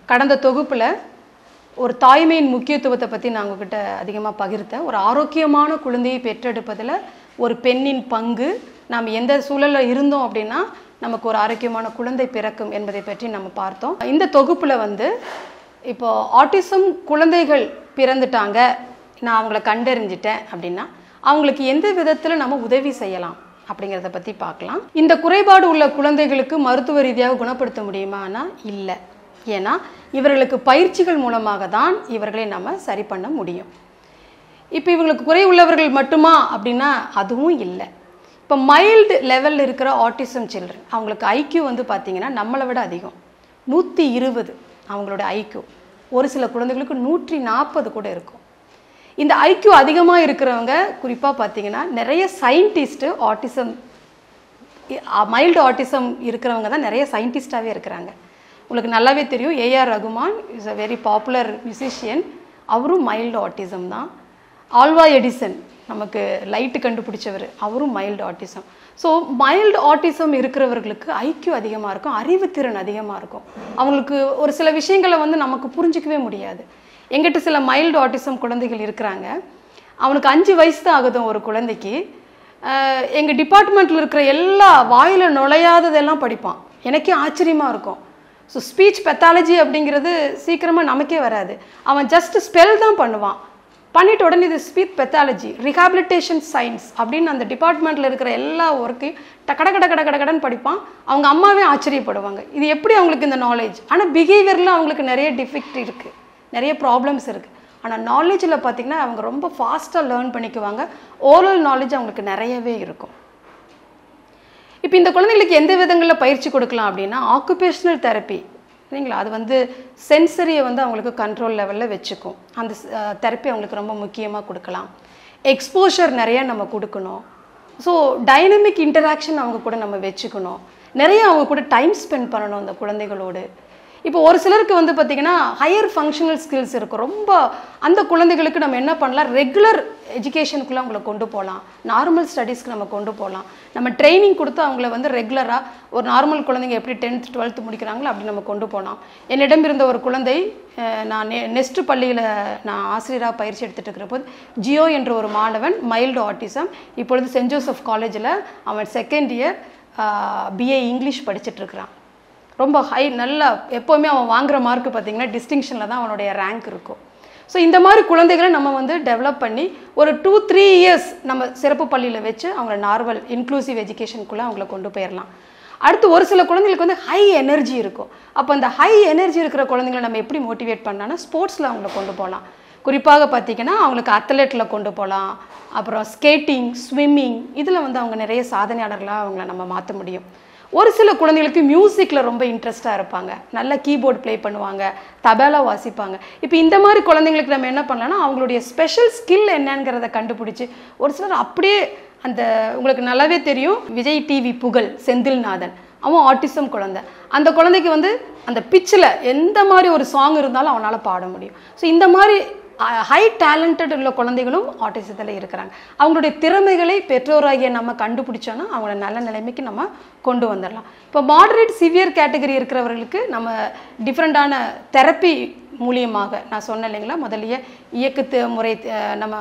கடந்த தொகுப்பில் ஒரு தாய்மையின் முக்கியத்துவத்தை பற்றி நான் உங்ககிட்ட அதிகமாக பகிர்ந்தேன் ஒரு ஆரோக்கியமான குழந்தையை பெற்றெடுப்பதில் ஒரு பெண்ணின் பங்கு நாம் எந்த சூழலில் இருந்தோம் அப்படின்னா நமக்கு ஒரு ஆரோக்கியமான குழந்தை பிறக்கும் என்பதை பற்றி நம்ம பார்த்தோம் இந்த தொகுப்பில் வந்து இப்போ ஆட்டிசம் குழந்தைகள் பிறந்துட்டாங்க நான் அவங்கள கண்டறிஞ்சிட்டேன் அப்படின்னா அவங்களுக்கு எந்த விதத்தில் நம்ம உதவி செய்யலாம் அப்படிங்கிறத பற்றி பார்க்கலாம் இந்த குறைபாடு உள்ள குழந்தைகளுக்கு மருத்துவ ரீதியாக குணப்படுத்த முடியுமானா இல்லை ஏன்னா இவர்களுக்கு பயிற்சிகள் மூலமாக தான் இவர்களை நம்ம சரி பண்ண முடியும் இப்போ இவங்களுக்கு குறை உள்ளவர்கள் மட்டுமா அப்படின்னா அதுவும் இல்லை இப்போ மைல்டு லெவலில் இருக்கிற ஆட்டிசம் சில்ட்ரன் அவங்களுக்கு ஐக்யூ வந்து பார்த்தீங்கன்னா நம்மளை விட அதிகம் நூற்றி இருபது அவங்களோட ஐக்யூ ஒரு சில குழந்தைகளுக்கு நூற்றி நாற்பது கூட இருக்கும் இந்த ஐக்யூ அதிகமாக இருக்கிறவங்க குறிப்பாக பார்த்தீங்கன்னா நிறைய சயின்டிஸ்ட்டு ஆட்டிசம் மைல்டு ஆட்டிசம் இருக்கிறவங்க தான் நிறைய சயின்டிஸ்டாகவே இருக்கிறாங்க உங்களுக்கு நல்லாவே தெரியும் A R Rahman is a very popular musician அவரும் மைல்டு ஆட்டிசம் தான் ஆல்வா எடிசன் நமக்கு லைட்டு கண்டுபிடிச்சவர் அவரும் mild autism so mild autism இருக்கிறவர்களுக்கு ஐக்கியம் அதிகமாக இருக்கும் அறிவுத்திறன் அதிகமாக இருக்கும் அவங்களுக்கு ஒரு சில விஷயங்களை வந்து நமக்கு புரிஞ்சிக்கவே முடியாது எங்கிட்ட சில மைல்டு ஆட்டிசம் குழந்தைகள் இருக்கிறாங்க அவனுக்கு அஞ்சு வயசு தான் ஆகுது ஒரு குழந்தைக்கு எங்கள் டிபார்ட்மெண்ட்டில் இருக்கிற எல்லா வாயில் நுழையாததெல்லாம் படிப்பான் எனக்கே ஆச்சரியமாக இருக்கும் ஸோ ஸ்பீச் பெத்தாலஜி அப்படிங்கிறது சீக்கிரமாக நமக்கே வராது அவன் ஜஸ்ட் ஸ்பெல் தான் பண்ணுவான் பண்ணிட்டு உடனே இது ஸ்பீச் பெத்தாலஜி ரிஹாபிலிட்டேஷன் சயின்ஸ் அப்படின்னு அந்த டிபார்ட்மெண்ட்டில் இருக்கிற எல்லா ஒர்க்கையும் கட கட கட கட கடன்னு படிப்பான் அவங்க அம்மாவே ஆச்சரியப்படுவாங்க இது எப்படி அவங்களுக்கு இந்த நாலேஜ் ஆனால் பிஹேவியரில் அவங்களுக்கு நிறைய டிஃபெக்ட் இருக்குது நிறைய ப்ராப்ளம்ஸ் இருக்குது ஆனால் நாலேஜில் பார்த்திங்கன்னா அவங்க ரொம்ப ஃபாஸ்ட்டாக லேர்ன் பண்ணிக்குவாங்க ஓரல் நாலேஜ் அவங்களுக்கு நிறையவே இருக்கும் இப்போ இந்த குழந்தைங்களுக்கு எந்த விதங்களில் பயிற்சி கொடுக்கலாம் அப்படின்னா ஆக்குபேஷனல் தெரப்பி சரிங்களா அது வந்து சென்சரியை வந்து அவங்களுக்கு கண்ட்ரோல் லெவலில் வச்சுக்கும் அந்த தெரப்பி அவங்களுக்கு ரொம்ப முக்கியமாக கொடுக்கலாம் எக்ஸ்போஷர் நிறைய நம்ம கொடுக்கணும் ஸோ டைனமிக் இன்டராக்ஷன் அவங்க கூட நம்ம வச்சுக்கணும் நிறைய அவங்க கூட டைம் ஸ்பெண்ட் பண்ணணும் அந்த குழந்தைகளோடு இப்போ ஒரு சிலருக்கு வந்து பார்த்திங்கன்னா ஹையர் ஃபங்க்ஷனல் ஸ்கில்ஸ் இருக்கும் ரொம்ப அந்த குழந்தைகளுக்கு நம்ம என்ன பண்ணலாம் ரெகுலர் எஜுகேஷனுக்குள்ளே அவங்கள கொண்டு போகலாம் நார்மல் ஸ்டடீஸ்க்கு நம்ம கொண்டு போகலாம் நம்ம ட்ரைனிங் கொடுத்து அவங்கள வந்து ரெகுலராக ஒரு நார்மல் குழந்தைங்க எப்படி டென்த் டுவெல்த் முடிக்கிறாங்களோ அப்படி நம்ம கொண்டு போகலாம் என்னிடம் இருந்த ஒரு குழந்தை நான் நெ நெக்ஸ்ட் பள்ளியில் நான் ஆசிரியராக பயிற்சி எடுத்துகிட்டு இருக்கிற போது ஜியோ என்ற ஒரு மாணவன் மைல்டு ஆட்டிசம் இப்பொழுது சென்ட் ஜோசப் காலேஜில் அவன் செகண்ட் இயர் பிஏ இங்கிலீஷ் படிச்சுட்டு இருக்கிறான் ரொம்ப ஹை நல்லா எப்போவுமே அவன் வாங்குற மார்க் பார்த்தீங்கன்னா டிஸ்டிங்ஷனில் தான் அவனுடைய ரேங்க் இருக்கும் ஸோ இந்த மாதிரி குழந்தைகளை நம்ம வந்து டெவலப் பண்ணி ஒரு டூ த்ரீ இயர்ஸ் நம்ம சிறப்பு பள்ளியில் வச்சு அவங்கள நார்மல் இன்க்ளூசிவ் எஜுகேஷனுக்குள்ளே அவங்கள கொண்டு போயிடலாம் அடுத்து ஒரு சில குழந்தைங்களுக்கு வந்து ஹை எனர்ஜி இருக்கும் அப்போ அந்த ஹை எனர்ஜி இருக்கிற குழந்தைங்களை நம்ம எப்படி மோட்டிவேட் பண்ணலாம்னா ஸ்போர்ட்ஸில் அவங்கள கொண்டு போகலாம் குறிப்பாக பார்த்தீங்கன்னா அவங்களுக்கு அத்லெட்டில் கொண்டு போகலாம் அப்புறம் ஸ்கேட்டிங் ஸ்விம்மிங் இதில் வந்து அவங்க நிறைய சாதனையாளர்களாக அவங்கள நம்ம மாற்ற முடியும் ஒரு சில குழந்தைகளுக்கு மியூசிக்கில் ரொம்ப இன்ட்ரெஸ்டாக இருப்பாங்க நல்ல கீபோர்ட் ப்ளே பண்ணுவாங்க தபேலா வாசிப்பாங்க இப்போ இந்த மாதிரி குழந்தைங்களுக்கு நம்ம என்ன பண்ணலாம்னா அவங்களுடைய ஸ்பெஷல் ஸ்கில் என்னங்கிறத கண்டுபிடிச்சி ஒரு சிலர் அப்படியே அந்த உங்களுக்கு நல்லாவே தெரியும் விஜய் டிவி புகழ் செந்தில்நாதன் அவன் ஆட்டிசம் குழந்தை அந்த குழந்தைக்கு வந்து அந்த பிச்சில் எந்த மாதிரி ஒரு சாங் இருந்தாலும் அவனால் பாட முடியும் ஸோ இந்த மாதிரி ஹை டேலண்டட் உள்ள குழந்தைகளும் ஆட்டிசத்தில் இருக்கிறாங்க அவங்களுடைய திறமைகளை பெற்றோராகிய நம்ம கண்டுபிடிச்சோன்னா அவங்கள நல்ல நிலைமைக்கு நம்ம கொண்டு வந்துடலாம் இப்போ மாடரேட் சிவியர் கேட்டகரி இருக்கிறவர்களுக்கு நம்ம டிஃப்ரெண்ட்டான தெரப்பி மூலியமாக நான் சொன்னேன் இல்லைங்களா முதலிய இயக்கத்து முறை நம்ம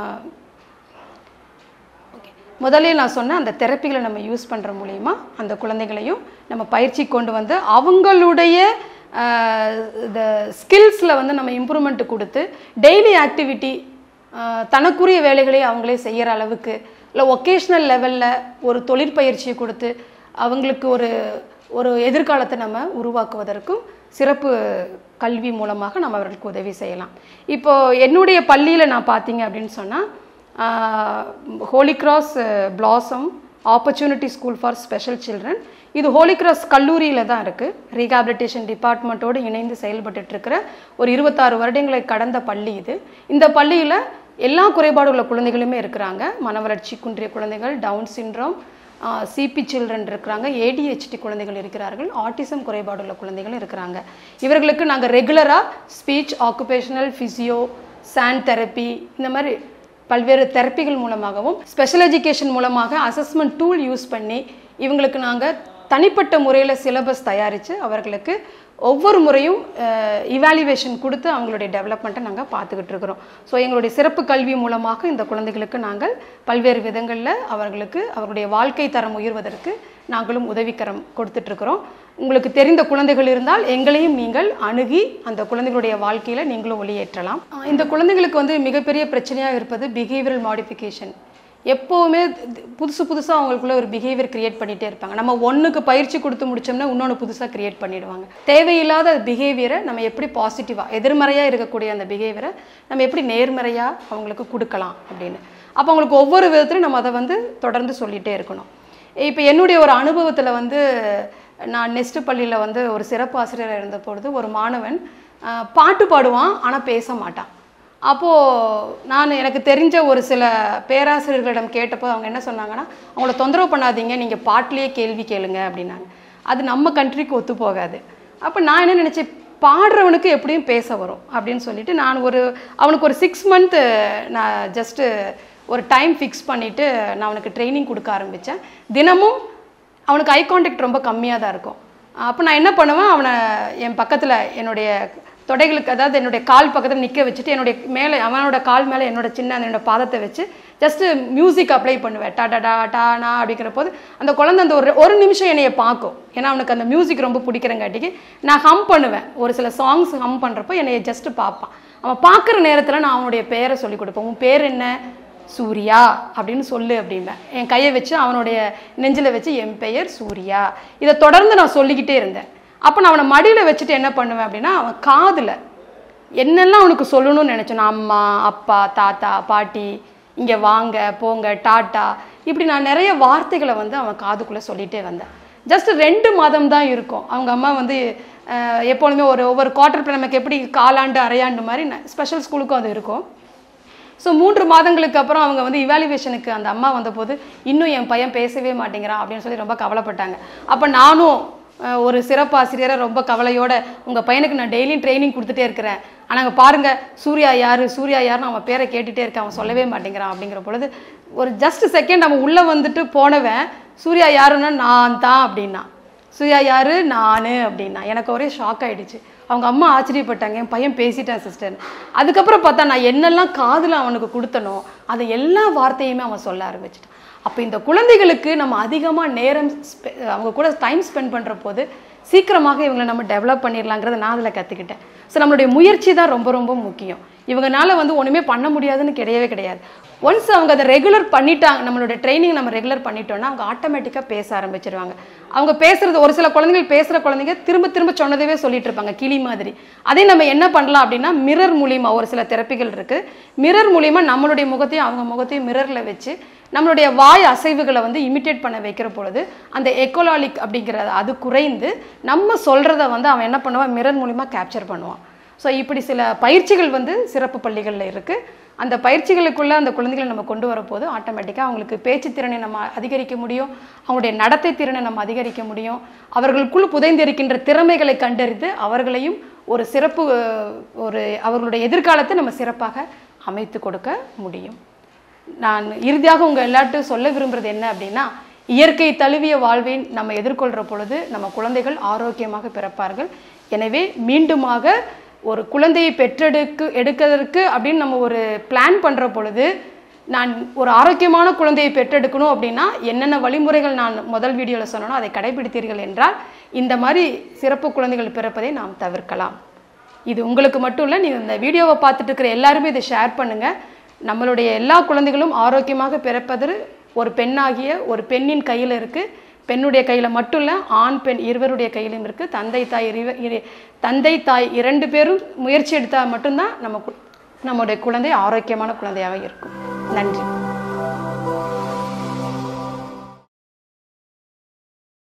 முதல்ல நான் சொன்னேன் அந்த தெரப்பிகளை நம்ம யூஸ் பண்ணுற மூலியமா அந்த குழந்தைகளையும் நம்ம பயிற்சி கொண்டு வந்து அவங்களுடைய இந்த ஸ்கில்ஸில் வந்து நம்ம இம்ப்ரூவ்மெண்ட் கொடுத்து டெய்லி ஆக்டிவிட்டி தனக்குரிய வேலைகளை அவங்களே செய்கிற அளவுக்கு இல்லை ஒகேஷ்னல் லெவலில் ஒரு தொழிற்பயிற்சியை கொடுத்து அவங்களுக்கு ஒரு ஒரு எதிர்காலத்தை நம்ம உருவாக்குவதற்கும் சிறப்பு கல்வி மூலமாக நம்ம அவர்களுக்கு உதவி செய்யலாம் இப்போ என்னுடைய பள்ளியில் நான் பார்த்தீங்க அப்படின்னு சொன்னால் Holy Cross Blossom Opportunity School for Special Children இது ஹோலி கிராஸ் கல்லூரியில் தான் இருக்குது ரீஹாபிலிட்டேஷன் டிபார்ட்மெண்ட்டோடு இணைந்து செயல்பட்டு இருக்கிற ஒரு இருபத்தாறு வருடங்களை கடந்த பள்ளி இது இந்த பள்ளியில் எல்லா குறைபாடு உள்ள குழந்தைகளுமே இருக்கிறாங்க மனவளர்ச்சி குன்றிய குழந்தைகள் டவுன் சின்ட்ரோம் சிபி சில்ட்ரன் இருக்கிறாங்க ஏடிஹெச்டி குழந்தைகள் இருக்கிறார்கள் ஆட்டிசம் குறைபாடு உள்ள குழந்தைகள் இருக்கிறாங்க இவர்களுக்கு நாங்கள் ரெகுலராக speech occupational physio and therapy இந்த மாதிரி பல்வேறு தெரப்பிகள் மூலமாகவும் ஸ்பெஷல் எஜுகேஷன் மூலமாக அசஸ்மெண்ட் டூல் யூஸ் பண்ணி இவங்களுக்கு நாங்கள் தனிப்பட்ட முறையில் சிலபஸ் தயாரித்து அவர்களுக்கு ஒவ்வொரு முறையும் இவாலுவேஷன் கொடுத்து அவங்களுடைய டெவலப்மெண்ட்டை நாங்கள் பார்த்துக்கிட்டு இருக்கிறோம் ஸோ எங்களுடைய சிறப்பு கல்வி மூலமாக இந்த குழந்தைகளுக்கு நாங்கள் பல்வேறு விதங்களில் அவர்களுக்கு அவருடைய வாழ்க்கை தரம் உயர்வதற்கு நாங்களும் உதவிக்கரம் கொடுத்துட்ருக்குறோம் உங்களுக்கு தெரிந்த குழந்தைகள் இருந்தால் எங்களையும் நீங்கள் அணுகி அந்த குழந்தைகளுடைய வாழ்க்கையில் நீங்களும் ஒளியேற்றலாம் அஹ் இந்த குழந்தைகளுக்கு வந்து மிகப்பெரிய பிரச்சனையாக இருப்பது பிஹேவியரல் மாடிஃபிகேஷன் எப்போவுமே தி- புதுசு புதுசாக அவங்களுக்குள்ள ஒரு பிஹேவியர் கிரியேட் பண்ணிகிட்டே இருப்பாங்க நம்ம ஒன்றுக்கு பயிற்சி கொடுத்து முடிச்சோம்னா இன்னொன்று புதுசாக கிரியேட் பண்ணிடுவாங்க தேவையில்லாத பிஹேவியரை நம்ம எப்படி பாசிட்டிவாக எதிர்மறையாக இருக்கக்கூடிய அந்த பிஹேவியரை நம்ம எப்படி நேர்மறையாக அவங்களுக்கு கொடுக்கலாம் அப்படின்னு அப்போ அவங்களுக்கு ஒவ்வொரு விதத்துலையும் நம்ம அதை வந்து தொடர்ந்து சொல்லிகிட்டே இருக்கணும் இப்போ என்னுடைய ஒரு அனுபவத்தில் வந்து நான் நெக்ஸ்ட் பள்ளியில் வந்து ஒரு சிறப்பு ஆசிரியர் இருந்த பொழுது ஒரு மாணவன் அஹ், பாட்டு பாடுவான் ஆனால் பேச மாட்டான் அப்போது நான் எனக்கு தெரிஞ்ச ஒரு சில பேராசிரியர்களிடம் கேட்டப்போ அவங்க என்ன சொன்னாங்கன்னா அவங்கள தொந்தரவு பண்ணாதீங்க நீங்கள் பாட்டிலேயே கேள்வி கேளுங்க அப்படின்னாங்க அது நம்ம கண்ட்ரிக்கு ஒத்து போகாது அப்போ நான் என்ன நினச்சேன் பாடுறவனுக்கு எப்படியும் பேச வரும் அப்படின்னு சொல்லிட்டு நான் ஒரு அவனுக்கு ஒரு சிக்ஸ் மந்த்து நான் ஜஸ்ட்டு ஒரு டைம் ஃபிக்ஸ் பண்ணிவிட்டு நான் அவனுக்கு ட்ரைனிங் கொடுக்க ஆரம்பித்தேன் தினமும் அவனுக்கு ஐ கான்டாக்ட் ரொம்ப கம்மியாக தான் இருக்கும் அப்போ நான் என்ன பண்ணுவேன் அவனை என் பக்கத்தில் என்னுடைய தொடைகளுக்கு அதாவது என்னுடைய கால் பக்கத்தில் நிற்க வச்சுட்டு என்னுடைய மேலே அவனோட கால் மேலே என்னோட சின்ன என்னோட பாதத்தை வச்சு ஜஸ்ட்டு மியூசிக் அப்ளை பண்ணுவேன் டா டா டா டா நா அப்படிங்கிற போது அந்த குழந்தை அந்த ஒரு ஒரு நிமிஷம் என்னைய பார்க்கும் ஏன்னா அவனுக்கு அந்த மியூசிக் ரொம்ப பிடிக்கிறங்காட்டிக்கு நான் ஹம் பண்ணுவேன் ஒரு சில சாங்ஸ் ஹம் பண்ணுறப்போ என்னைய ஜஸ்ட்டு பார்ப்பான் அவன் பார்க்குற நேரத்தில் நான் அவனுடைய பேரை சொல்லி கொடுப்பேன் உன் பேர் என்ன சூர்யா அப்படின்னு சொல்லு அப்படிம்பேன் என் கையை வச்சு அவனுடைய நெஞ்சில் வச்சு என் பெயர் சூர்யா இதை தொடர்ந்து நான் சொல்லிக்கிட்டே இருந்தேன் அப்போ நான் அவனை மடியில் வச்சுட்டு என்ன பண்ணுவேன் அப்படின்னா அவன் காதில் என்னெல்லாம் அவனுக்கு சொல்லணும்னு நினச்சேன் அம்மா அப்பா தாத்தா பாட்டி இங்கே வாங்க போங்க டாட்டா இப்படி நான் நிறைய வார்த்தைகளை வந்து அவன் காதுக்குள்ளே சொல்லிகிட்டே வந்தேன் ஜஸ்ட் ரெண்டு மாதம் தான் இருக்கும் அவங்க அம்மா வந்து அஹ், எப்பொழுதுமே ஒரு ஒவ்வொரு குவார்ட்டர் நமக்கு எப்படி காலாண்டு அரையாண்டு மாதிரி ஸ்பெஷல் ஸ்கூலுக்கும் அது இருக்கும் ஸோ மூன்று மாதங்களுக்கு அப்புறம் அவங்க வந்து இவாலுவேஷனுக்கு அந்த அம்மா வந்தபோது இன்னும் என் பையன் பேசவே மாட்டேங்கிறான் அப்படின்னு சொல்லி ரொம்ப கவலைப்பட்டாங்க அப்போ நானும் அஹ், ஒரு சிறப்பு ஆசிரியரை ரொம்ப கவலையோட உங்கள் பையனுக்கு நான் டெய்லியும் ட்ரைனிங் கொடுத்துட்டே இருக்கிறேன் ஆனால் அங்கே பாருங்க சூர்யா யாரு சூர்யா யாருன்னு அவன் பேரை கேட்டுட்டே இருக்கான் அவன் சொல்லவே மாட்டேங்கிறான் அப்படிங்கிற பொழுது ஒரு ஜஸ்ட் செகண்ட் அவன் உள்ளே வந்துட்டு போனவன் சூர்யா யாருன்னா நான் தான் அப்படின்னா சூர்யா யாரு நானு அப்படின்னா எனக்கு ஒரே ஷாக் ஆயிடுச்சு அவங்க அம்மா ஆச்சரியப்பட்டாங்க என் பையன் பேசிட்டான் சிஸ்டர் அதுக்கப்புறம் பார்த்தா நான் என்னெல்லாம் காதில் அவனுக்கு கொடுத்தனோ அதை எல்லா வார்த்தையுமே அவன் சொல்ல ஆரம்பிச்சிட்டான் அப்போ இந்த குழந்தைகளுக்கு நம்ம அதிகமாக நேரம் ஸ்பெ- அவங்க கூட டைம் ஸ்பெண்ட் பண்ணுற போது சீக்கிரமாக இவங்களை நம்ம டெவலப் பண்ணிடலாங்கிறத நான் அதில் கற்றுக்கிட்டேன் ஸோ நம்மளுடைய முயற்சி தான் ரொம்ப ரொம்ப முக்கியம் இவங்கனால வந்து ஒன்றுமே பண்ண முடியாதுன்னு கிடையவே கிடையாது ஒன்ஸ் அவங்க அதை ரெகுலர் பண்ணிட்டாங்க நம்மளோட ட்ரைனிங் நம்ம ரெகுலர் பண்ணிட்டோம்னா அவங்க ஆட்டோமேட்டிக்காக பேச ஆரம்பிச்சிருவாங்க அவங்க பேசுறது ஒரு சில குழந்தைகள் பேசுகிற குழந்தைங்க திரும்ப திரும்ப சொன்னதவே சொல்லிட்டு இருப்பாங்க கிளி மாதிரி அதே நம்ம என்ன பண்ணலாம் அப்படின்னா மிரர் மூலியமா ஒரு சில தெரப்பிகள் இருக்கு மிரர் மூலியமா நம்மளுடைய முகத்தையும் அவங்க முகத்தையும் மிரரில் வச்சு நம்மளுடைய வாய் அசைவுகளை வந்து இமிட்டேட் பண்ண வைக்கிற பொழுது அந்த எக்கோலாலிக் அப்படிங்கிறது அது குறைந்து நம்ம சொல்கிறத வந்து அவன் என்ன பண்ணுவான் மிரர் மூலிமா கேப்சர் பண்ணுவான் ஸோ இப்படி சில பயிற்சிகள் வந்து சிறப்பு பள்ளிகளில் இருக்குது அந்த பயிற்சிகளுக்குள்ள அந்த குழந்தைகளை நம்ம கொண்டு வரப்போது ஆட்டோமேட்டிக்காக அவங்களுக்கு பேச்சு திறனை நம்ம அதிகரிக்க முடியும் அவங்களுடைய நடத்தை திறனை நம்ம அதிகரிக்க முடியும் அவர்களுக்குள் புதைந்திருக்கின்ற திறமைகளை கண்டறிந்து அவர்களையும் ஒரு சிறப்பு அஹ், ஒரு அவர்களுடைய எதிர்காலத்தை நம்ம சிறப்பாக அமைத்து கொடுக்க முடியும் நான் இறுதியாக உங்கள் எல்லார்ட்டும் சொல்ல விரும்புறது என்ன அப்படின்னா இயற்கை தழுவிய வாழ்வை நம்ம எதிர்கொள்கிற பொழுது நம்ம குழந்தைகள் ஆரோக்கியமாக பிறப்பார்கள் எனவே மீண்டுமாக ஒரு குழந்தையை பெற்றெடுக்கு எடுக்கிறதுக்கு அப்படின்னு நம்ம ஒரு பிளான் பண்ணுற பொழுது நான் ஒரு ஆரோக்கியமான குழந்தையை பெற்றெடுக்கணும் அப்படின்னா என்னென்ன வழிமுறைகள் நான் முதல் வீடியோவில் சொன்னனோ அதை கடைபிடித்தீர்கள் என்றால் இந்த மாதிரி சிறப்பு குழந்தைகள் பிறப்பதை நாம் தவிர்க்கலாம் இது உங்களுக்கு மட்டும் இல்லை நீங்கள் இந்த வீடியோவை பார்த்துட்டு இருக்கிற எல்லாருமே இதை ஷேர் பண்ணுங்கள் நம்மளுடைய எல்லா குழந்தைகளும் ஆரோக்கியமாக பிறப்பது ஒரு பெண்ணாகிய ஒரு பெண்ணின் கையில் இருக்குது பெண்ணுடைய கையில் மட்டும் இல்லை ஆண் பெண் இருவருடைய கையிலும் இருக்குது தந்தை தாய் இரு இரு- தந்தை தாய் இரண்டு பேரும் முயற்சி எடுத்தால் மட்டும்தான் நம்ம கு- நம்முடைய குழந்தை ஆரோக்கியமான குழந்தையாக இருக்கும் நன்றி